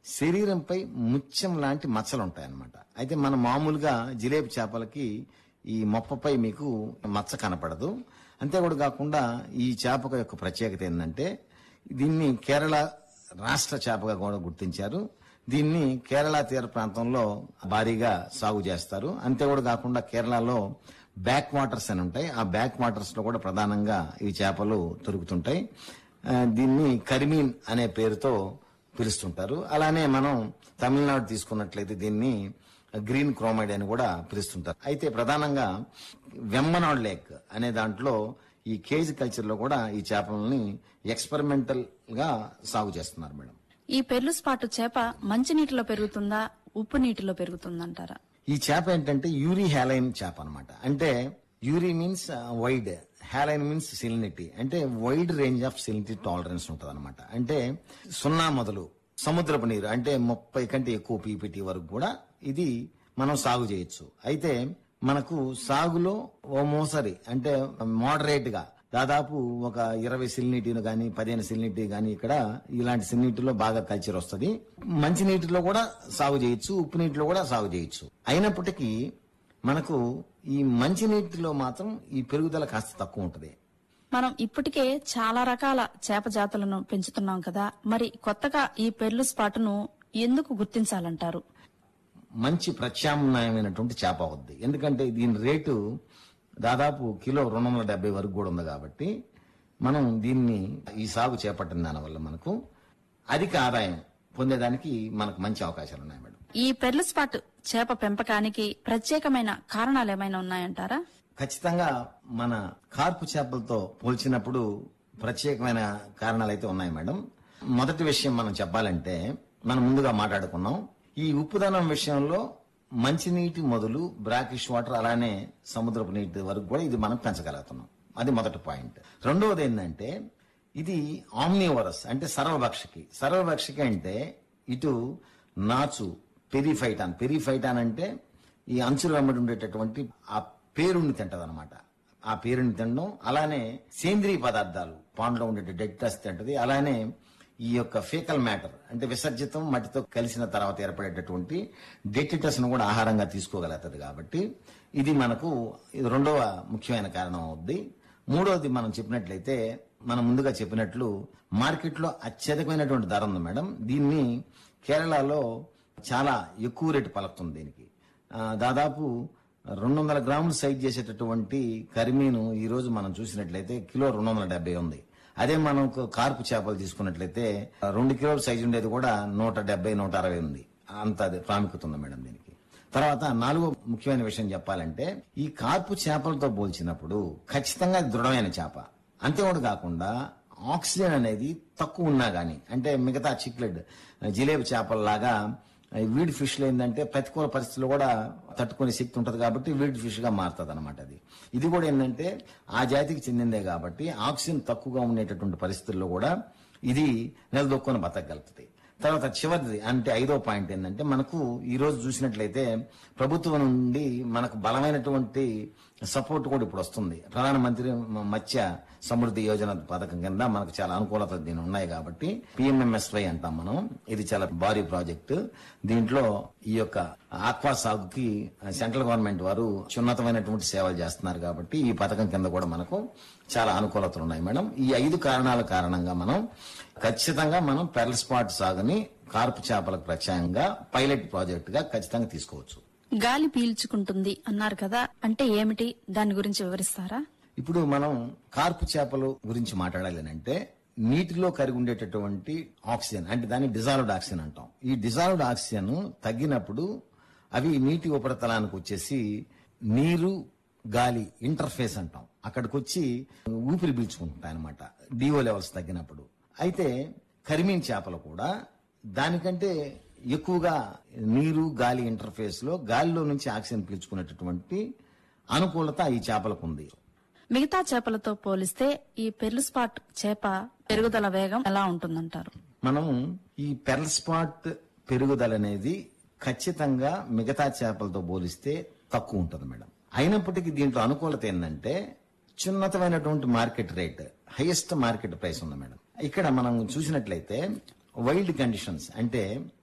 శరీరంపై ముత్యం లాంటి మచ్చలు ఉంటాయి అన్నమాట అయితే మన మామూలుగా జిలేబీ చేపలకి ఈ మొప్పపై మీకు మచ్చ కనపడదు అంతే కూడా కాకుండా ఈ చేప యొక్క ప్రత్యేకత ఏంటంటే దీన్ని కేరళ రాష్ట్ర చేపగా కూడా గుర్తించారు దీన్ని కేరళ తీర ప్రాంతంలో భారీగా సాగు చేస్తారు అంతే కూడా కాకుండా కేరళలో బ్యాక్ వాటర్స్ అని ఉంటాయి ఆ బ్యాక్ వాటర్స్ లో కూడా ప్రధానంగా ఈ చేపలు దొరుకుతుంటాయి ఆ, దీన్ని కరిమీన్ అనే పేరుతో పిలుస్తుంటారు అలానే మనం తమిళనాడు తీసుకున్నట్లయితే దీన్ని గ్రీన్ క్రోమైడ్ అని కూడా పిలుస్తుంటారు అయితే ప్రధానంగా వెమ్మనాడ్ లేక్ అనే దాంట్లో ఈ కేజ్ కల్చర్ లో కూడా ఈ చేపలని ఎక్స్పెరిమెంటల్ గా సాగు చేస్తున్నారు మేడం ఈ పెర్లు స్పాటు చేప మంచినీటిలో పెరుగుతుందా ఉప్పు నీటిలో పెరుగుతుందంటారా ఈ చేప ఏంటంటే యూరి హ్యాలైన్ చేప అన్నమాట అంటే eury means wide haline means salinity అంటే wide range of salinity tolerance ఉంటుంది అనమాట అంటే సున్నా మొదలు సముద్రపు నీరు అంటే ముప్పై కంటే ఎక్కువ పీపీటీ వరకు కూడా ఇది మనం సాగు చేయొచ్చు అయితే మనకు సాగులో ఓ మోసరి అంటే మోడరేట్ గా దాదాపు ఒక ఇరవై సిలినిటీను గాని పదిహేను సిలినిటీ గాని ఇక్కడ ఇలాంటి సిలినిటీలో బాగా కల్చర్ వస్తుంది మంచి నీటిలో కూడా సాగు చేయొచ్చు ఉప్పు నీటిలో కూడా సాగు చేయొచ్చు అయినప్పటికీ మనకు ఈ మంచి నీటిలో మాత్రం ఈ పెరుగుదల కాస్త తక్కువ ఉంటుంది మనం ఇప్పటికే చాలా రకాల చేప జాతులను పెంచుతున్నాం కదా మరి కొత్తగా ఈ పెర్లు స్పాటును ఎందుకు గుర్తించాలంటారు మంచి ప్రత్యామ్నాయమైనటువంటి చేప అవుద్ది ఎందుకంటే దీని రేటు దాదాపు కిలో రెండు వందల డెబ్బై వరకు కూడా ఉంది కాబట్టి మనం దీన్ని ఈ సాగు చేపట్టిన దానివల్ల మనకు అధిక ఆదాయం పొందేదానికి మనకు మంచి అవకాశాలు ఉన్నాయి మేడం ఈ పెర్లు స్పాట్ చేప పెంపకానికి ప్రత్యేకమైన కారణాలు ఏమైనా ఉన్నాయంటారా ఖచ్చితంగా మన కార్పు చేపలతో పోల్చినప్పుడు ప్రత్యేకమైన కారణాలు అయితే ఉన్నాయి మేడం మొదటి విషయం మనం చెప్పాలంటే మనం ముందుగా మాట్లాడుకున్నాం ఈ ఉప్పుదనం విషయంలో మంచినీటి మొదలు బ్రాకిష్ వాటర్ అలానే సముద్రపు నీటి వరకు కూడా ఇది మనం పెంచగలుగుతున్నాం అది మొదటి పాయింట్ రెండవది ఏంటంటే ఇది ఆమ్నివరస్ అంటే సర్వభక్షకి సర్వభక్షకి అంటే ఇటు నాచు పెరిఫైటాన్ పెరిఫైటాన్ అంటే ఈ అంచుల వెంబడి ఉండేటటువంటి ఆ పేరుని తింటది అనమాట ఆ పేరుని తినడం అలానే సేంద్రియ పదార్థాలు పాండ్లో ఉండే డెడ్ టస్ తింటది అలానే ఈ యొక్క ఫేకల్ మ్యాటర్ అంటే విసర్జితం మట్టితో కలిసిన తర్వాత ఏర్పడేటటువంటి డెటిటస్ ను కూడా ఆహారంగా తీసుకోగలుగుతుంది కాబట్టి ఇది మనకు ఇది రెండవ ముఖ్యమైన కారణం అవుద్ది మూడవది మనం చెప్పినట్లయితే మనం ముందుగా చెప్పినట్లు మార్కెట్లో అత్యధికమైనటువంటి ధర ఉంది మేడం దీన్ని కేరళలో చాలా ఎక్కువ రేటు పలుకుతుంది దీనికి ఆ, దాదాపు రెండు వందల గ్రాములు సైజ్ చేసేటటువంటి కరిమీను ఈ రోజు మనం చూసినట్లయితే కిలో రెండు వందల డెబ్బై ఉంది అదే మనం ఒక కార్పు చేపలు తీసుకున్నట్లయితే ఆ, రెండు కిలోల సైజు ఉండేది కూడా నూట డెబ్బై నూట అరవై ఉంది అంత అది ప్రాముఖ్యత ఉంది మేడం దీనికి తర్వాత నాలుగో ముఖ్యమైన విషయం చెప్పాలంటే ఈ కార్పు చేపలతో పోల్చినప్పుడు ఖచ్చితంగా అది దృఢమైన చేప అంతేకాదు కాకుండా ఆక్సిజన్ అనేది తక్కువ ఉన్నా గానీ అంటే మిగతా చిక్లెడ్ జిలేబీ చేపల్లాగా ఈ వీడ్ ఫిష్ లో ఏంటంటే ప్రతికూల పరిస్థితుల్లో కూడా తట్టుకునే శక్తి ఉంటది కాబట్టి వీడ్ ఫిష్ గా మారుతుంది అనమాట అది ఇది కూడా ఏంటంటే ఆ జాతికి చెందిందే కాబట్టి ఆక్సిజన్ తక్కువగా ఉండేటటువంటి పరిస్థితుల్లో కూడా ఇది నిలదొక్కుని బతకగలుగుతుంది తర్వాత చివరిది అంటే ఐదో పాయింట్ ఏంటంటే మనకు ఈ రోజు చూసినట్లయితే ప్రభుత్వం నుండి మనకు బలమైనటువంటి సపోర్ట్ కూడా ఇప్పుడు వస్తుంది ప్రధానమంత్రి మ- మత్స్య సమృద్ధి యోజన పథకం కింద మనకు చాలా అనుకూలత దీని ఉన్నాయి కాబట్టి పిఎంఎంఎస్వై అంటాం మనం ఇది చాలా భారీ ప్రాజెక్టు దీంట్లో ఈ యొక్క ఆక్వా సాగుకి సెంట్రల్ గవర్నమెంట్ వారు ఉన్నతమైనటువంటి సేవలు చేస్తున్నారు కాబట్టి ఈ పథకం కింద కూడా మనకు చాలా అనుకూలతలు ఉన్నాయి మేడం ఈ ఐదు కారణాల కారణంగా మనం ఖచ్చితంగా మనం పెర్ల్ స్పాట్ సాగుని కార్పు చేపలకు ప్రత్యామ్నాయంగా పైలట్ ప్రాజెక్ట్ గా ఖచ్చితంగా తీసుకోవచ్చు గాలి పీల్చుకుంటుంది అన్నారు కదా అంటే ఏమిటి దాని గురించి వివరిస్తారా ఇప్పుడు మనం కార్పు చేపలు గురించి మాట్లాడాలి అని అంటే నీటిలో కరిగి ఉండేటటువంటి ఆక్సిజన్ అంటే దాన్ని డిజాల్వ్డ్ ఆక్సిజన్ అంటాం ఈ డిజాల్వ్డ్ ఆక్సిజన్ తగ్గినప్పుడు అవి నీటి ఉపరితలానికి వచ్చేసి నీరు గాలి ఇంటర్ఫేస్ అంటాం అక్కడికి వచ్చి ఊపిరి పీల్చుకుంటాయి అనమాట డిఓ లెవెల్స్ తగ్గినప్పుడు అయితే కరిమీన్ చేపలు కూడా దానికంటే ఎక్కువగా నీరు గాలి ఇంటర్ఫేస్ లో గాలిలో నుంచి ఆక్సిజన్ పీల్చుకునేటటువంటి అనుకూలత ఈ చేపలకు ఉంది మిగతా చేపలతో పోలిస్తే ఈ పెర్లు స్పాట్ చేప పెరుగుదల వేగం ఎలా ఉంటుందంటారు మనం ఈ పెర్ల్ స్పాట్ పెరుగుదల అనేది ఖచ్చితంగా మిగతా చేపలతో పోలిస్తే తక్కువ ఉంటుంది మేడం అయినప్పటికీ దీంట్లో అనుకూలత ఏంటంటే చిన్నతమైనటువంటి market rate highest market price ఉంది మేడం ఇక్కడ మనం చూసినట్లయితే వైల్డ్ కండిషన్స్ అంటే